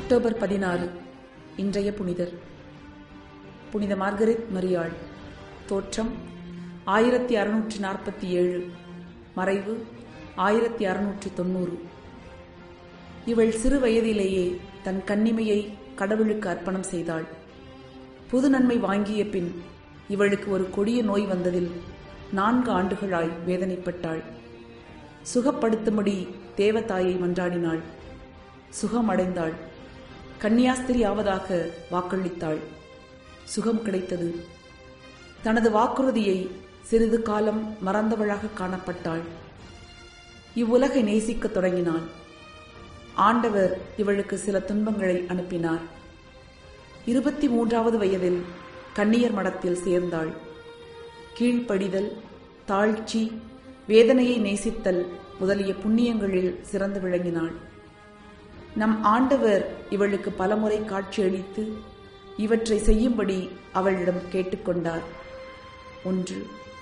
October பதினாறு இன்றைய புனிதர் புனித மார்கரெட் மரியாள் தோற்றம் ஆயிரத்தி அறுநூற்றி நாற்பத்தி ஏழு மறைவு ஆயிரத்தி அறுநூற்றி தொண்ணூறு இவள் சிறு வயதிலேயே தன் கன்னிமையை கடவுளுக்கு அர்ப்பணம் செய்தாள் புது நன்மை வாங்கிய பின் இவளுக்கு ஒரு கொடிய நோய் வந்ததில் நான்கு ஆண்டுகளாய் வேதனைப்பட்டாள் சுகப்படுத்தும்படி தேவதாயை மன்றாடினாள் சுகமடைந்தாள் கன்னியாஸ்திரி ஆவதாக வாக்களித்தாள் சுகம் கிடைத்தது தனது வாக்குறுதியை சிறிது காலம் மறந்தவளாக காணப்பட்டாள் இவ்வுலகை நேசிக்கத் தொடங்கினாள் ஆண்டவர் இவளுக்கு சில துன்பங்களை அனுப்பினார் இருபத்தி மூன்றாவது வயதில் கன்னியர் மடத்தில் சேர்ந்தாள் கீழ்ப்படிதல் தாழ்ச்சி வேதனையை நேசித்தல் முதலிய புண்ணியங்களில் சிறந்து விளங்கினாள் நம் ஆண்டவர் இவளுக்கு பலமுறை காட்சியளித்து இவற்றை செய்யும்படி அவளிடம் கேட்டுக்கொண்டார் ஒன்று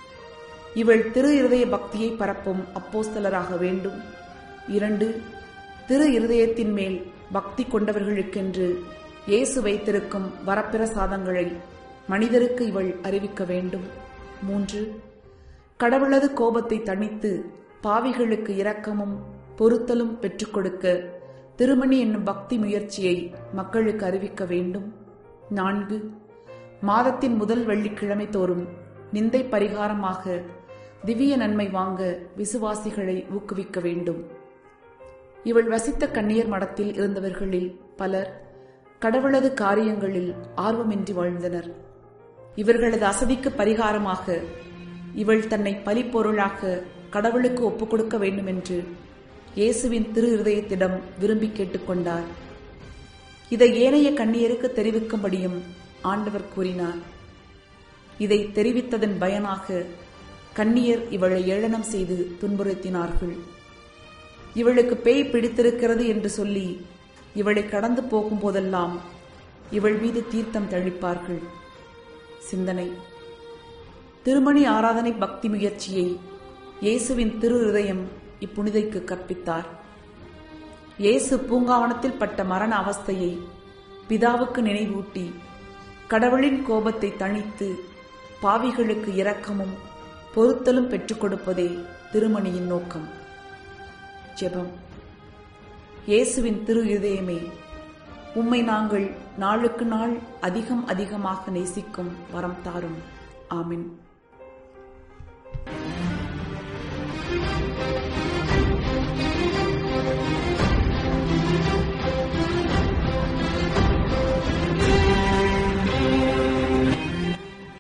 இவள் திரு இருதய பக்தியை பரப்பும் அப்போஸ்தலராக வேண்டும் இரண்டு திரு இருதயத்தின் மேல் பக்தி கொண்டவர்களுக்கென்று இயேசு வைத்திருக்கும் வரப்பிரசாதங்களை மனிதருக்கு இவள் அறிவிக்க வேண்டும் மூன்று கடவுளது கோபத்தை தணித்து பாவிகளுக்கு இரக்கமும் பொருத்தலும் பெற்றுக் கொடுக்க திருமணி என்னும் பக்தி முயற்சியை மக்களுக்கு அறிவிக்க வேண்டும் நான்கு மாதத்தின் முதல் வெள்ளிக்கிழமை தோறும் நிந்தை பரிகாரமாக திவ்ய நன்மை வாங்க விசுவாசிகளை ஊக்குவிக்க வேண்டும் இவள் வசித்த கன்னியர் மடத்தில் இருந்தவர்களில் பலர் கடவுளது காரியங்களில் ஆர்வமின்றி வாழ்ந்தனர் இவர்களது அசதிக்கு பரிகாரமாக இவள் தன்னை பலிப்பொருளாக கடவுளுக்கு ஒப்புக் கொடுக்க வேண்டும் என்று இயேசுவின் திரு இருதயத்திடம் விரும்பி கேட்டுக்கொண்டார் இதை ஏனைய கண்ணியருக்கு தெரிவிக்கும்படியும் ஆண்டவர் கூறினார் இதை தெரிவித்ததன் பயனாக கண்ணியர் இவளை ஏளனம் செய்து துன்புறுத்தினார்கள் இவளுக்கு பேய் பிடித்திருக்கிறது என்று சொல்லி இவளை கடந்து போகும்போதெல்லாம் இவள் மீது தீர்த்தம் தழிப்பார்கள் சிந்தனை திருமணி ஆராதனை பக்தி முயற்சியை இயேசுவின் திரு இதயம் இப்புனிதைக்கு கற்பித்தார் இயேசு பூங்காவனத்தில் பட்ட மரண அவஸ்தையை பிதாவுக்கு நினைவூட்டி கடவுளின் கோபத்தை தணித்து பாவிகளுக்கு இரக்கமும் பொருத்தலும் பெற்றுக் கொடுப்பதே திருமணியின் நோக்கம் ஜெபம் இயேசுவின் திரு இதயமே உம்மை நாங்கள் நாளுக்கு நாள் அதிகம் அதிகமாக நேசிக்கும் வரம் தாரும் ஆமின்